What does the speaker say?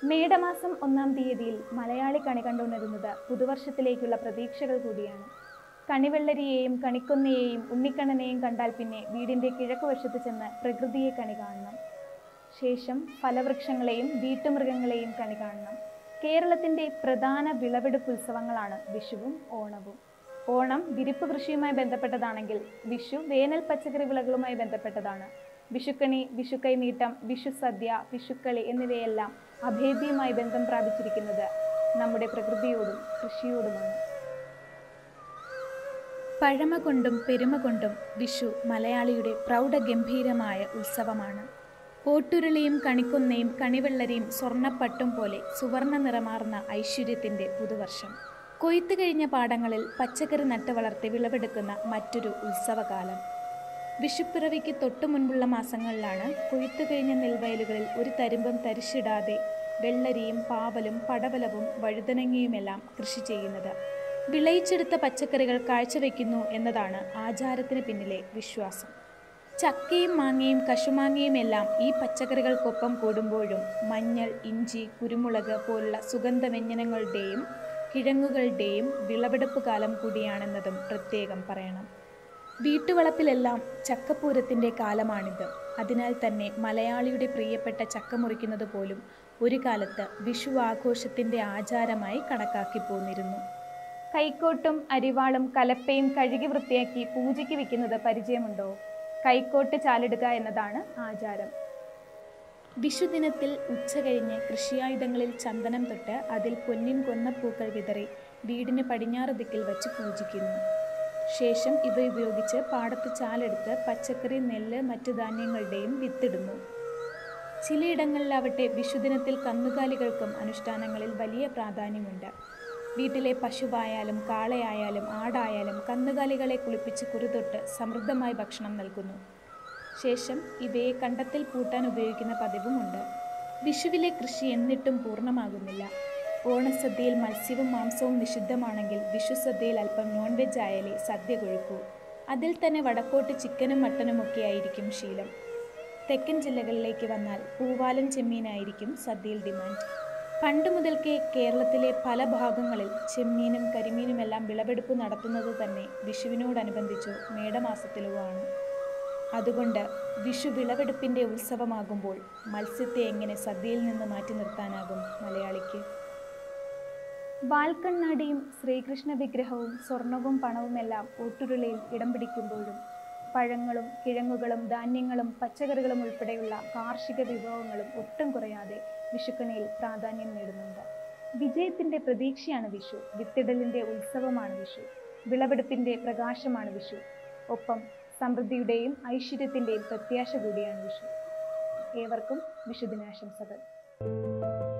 മേടമാസം ഒന്നാം തീയതിയിൽ മലയാളി കണി കണ്ടുണരുന്നത് പുതുവർഷത്തിലേക്കുള്ള പ്രതീക്ഷകൾ കൂടിയാണ് കണിവെള്ളരിയെയും കണിക്കൊന്നയെയും ഉണ്ണിക്കണ്ണനെയും കണ്ടാൽ പിന്നെ വീടിന്റെ കിഴക്കുവശത്ത് ചെന്ന് പ്രകൃതിയെ കണി കാണണം ശേഷം ഫലവൃക്ഷങ്ങളെയും വീട്ടുമൃഗങ്ങളെയും കണി കാണണം കേരളത്തിന്റെ പ്രധാന വിളവെടുപ്പ് ഉത്സവങ്ങളാണ് വിഷുവും ഓണവും ഓണം വിരിപ്പ് കൃഷിയുമായി ബന്ധപ്പെട്ടതാണെങ്കിൽ വിഷു വേനൽ പച്ചക്കറി വിളകളുമായി ബന്ധപ്പെട്ടതാണ് വിഷുക്കണി വിഷുക്കൈനീട്ടം വിഷു സദ്യ വിഷുക്കളി എന്നിവയെല്ലാം അഭേദ്യമായി ബന്ധം പ്രാപിച്ചിരിക്കുന്നത് നമ്മുടെ പ്രകൃതിയോടും കൃഷിയോടുമാണ് പഴമ കൊണ്ടും പെരുമ കൊണ്ടും വിഷു മലയാളിയുടെ പ്രൗഢഗംഭീരമായ ഉത്സവമാണ് ഓട്ടുരുളിയും കണിക്കൊന്നയും കണിവെള്ളരിയും സ്വർണ്ണപ്പട്ടും പോലെ സുവർണ്ണ നിറമാർന്ന ഐശ്വര്യത്തിന്റെ പുതുവർഷം കൊയ്ത്തു കഴിഞ്ഞ പാടങ്ങളിൽ പച്ചക്കറി നട്ട് വളർത്തി വിളവെടുക്കുന്ന മറ്റൊരു ഉത്സവകാലം വിഷുപ്പിറവിക്ക് തൊട്ടു മുൻപുള്ള മാസങ്ങളിലാണ് കൊയ്ത്തു കഴിഞ്ഞ നെൽവയലുകളിൽ ഒരു തരിമ്പം തരിശിടാതെ വെള്ളരിയും പാവലും പടവലവും വഴുതനങ്ങയുമെല്ലാം കൃഷി ചെയ്യുന്നത് വിളയിച്ചെടുത്ത പച്ചക്കറികൾ കാഴ്ചവെക്കുന്നു എന്നതാണ് ആചാരത്തിന് പിന്നിലെ വിശ്വാസം ചക്കയും മാങ്ങയും കശുമാങ്ങയും എല്ലാം ഈ പച്ചക്കറികൾക്കൊപ്പം കൂടുമ്പോഴും മഞ്ഞൾ ഇഞ്ചി കുരുമുളക് പോലുള്ള സുഗന്ധവ്യഞ്ജനങ്ങളുടെയും കിഴങ്ങുകളുടെയും വിളവെടുപ്പ് കാലം കൂടിയാണെന്നതും പ്രത്യേകം പറയണം വീട്ടുവളപ്പിലെല്ലാം ചക്കപ്പൂരത്തിൻ്റെ കാലമാണിത് അതിനാൽ തന്നെ മലയാളിയുടെ പ്രിയപ്പെട്ട ചക്ക മുറിക്കുന്നത് പോലും ഒരു കാലത്ത് വിഷു ആഘോഷത്തിൻ്റെ ആചാരമായി കണക്കാക്കി പോന്നിരുന്നു കൈക്കോട്ടും അരിവാളും കലപ്പയും കഴുകി വൃത്തിയാക്കി പൂജയ്ക്ക് വെക്കുന്നത് പരിചയമുണ്ടോ കൈക്കോട്ട് ചാലിടുക എന്നതാണ് ആചാരം വിഷുദിനത്തിൽ ഉച്ച കഴിഞ്ഞ് കൃഷിയായുധങ്ങളിൽ ചന്ദനം തൊട്ട് അതിൽ പൊന്നിൻ കൊന്നപ്പൂക്കൾ വിതറി വീടിന് പടിഞ്ഞാറ് ദിക്കിൽ വച്ച് പൂജിക്കുന്നു ശേഷം ഇവ ഉപയോഗിച്ച് പാടത്ത് ചാലെടുത്ത് പച്ചക്കറി നെല്ല് മറ്റു ധാന്യങ്ങളുടെയും വിത്തിടുന്നു ചിലയിടങ്ങളിലാവട്ടെ വിഷുദിനത്തിൽ കന്നുകാലികൾക്കും അനുഷ്ഠാനങ്ങളിൽ വലിയ പ്രാധാന്യമുണ്ട് വീട്ടിലെ പശുവായാലും കാളയായാലും ആടായാലും കന്നുകാലികളെ കുളിപ്പിച്ച് കുറുതൊട്ട് സമൃദ്ധമായി ഭക്ഷണം നൽകുന്നു ശേഷം ഇവയെ കണ്ടത്തിൽ പൂട്ടാൻ ഉപയോഗിക്കുന്ന പതിവുമുണ്ട് വിഷുവിലെ കൃഷി എന്നിട്ടും പൂർണ്ണമാകുന്നില്ല ഓണസദ്യയിൽ മത്സ്യവും മാംസവും നിഷിദ്ധമാണെങ്കിൽ വിഷുസദ്യയിൽ അല്പം നോൺ വെജ് ആയാലേ സദ്യ കൊഴുക്കൂ അതിൽ തന്നെ വടക്കോട്ട് ചിക്കനും മട്ടനും ഒക്കെ ആയിരിക്കും ശീലം തെക്കൻ ജില്ലകളിലേക്ക് വന്നാൽ പൂവാലൻ ചെമ്മീനായിരിക്കും സദ്യയിൽ ഡിമാൻഡ് പണ്ട് മുതൽക്കേ കേരളത്തിലെ പല ഭാഗങ്ങളിൽ ചെമ്മീനും കരിമീനുമെല്ലാം വിളവെടുപ്പ് നടത്തുന്നത് തന്നെ വിഷുവിനോടനുബന്ധിച്ചോ മേടമാസത്തിലോ ആണ് അതുകൊണ്ട് വിഷു വിളവെടുപ്പിൻ്റെ ഉത്സവമാകുമ്പോൾ മത്സ്യത്തെ എങ്ങനെ സദ്യയിൽ നിന്ന് മാറ്റി നിർത്താനാകും മലയാളിക്ക് വാൽക്കണ്ണാടിയും ശ്രീകൃഷ്ണ വിഗ്രഹവും സ്വർണവും പണവുമെല്ലാം ഊട്ടുരുളിയിൽ ഇടം പിടിക്കുമ്പോഴും പഴങ്ങളും കിഴങ്ങുകളും ധാന്യങ്ങളും പച്ചക്കറികളും ഉൾപ്പെടെയുള്ള കാർഷിക വിഭവങ്ങളും ഒട്ടും കുറയാതെ വിഷുക്കണിയിൽ പ്രാധാന്യം നേടുന്നുണ്ട് വിജയത്തിന്റെ പ്രതീക്ഷയാണ് വിഷു വിത്തിടലിന്റെ ഉത്സവമാണ് വിഷു വിളവെടുപ്പിന്റെ പ്രകാശമാണ് വിഷു ഒപ്പം സമൃദ്ധിയുടെയും ഐശ്വര്യത്തിന്റെയും പ്രത്യാശ കൂടിയാണ് വിഷു ഏവർക്കും വിഷുദിനാശംസകൾ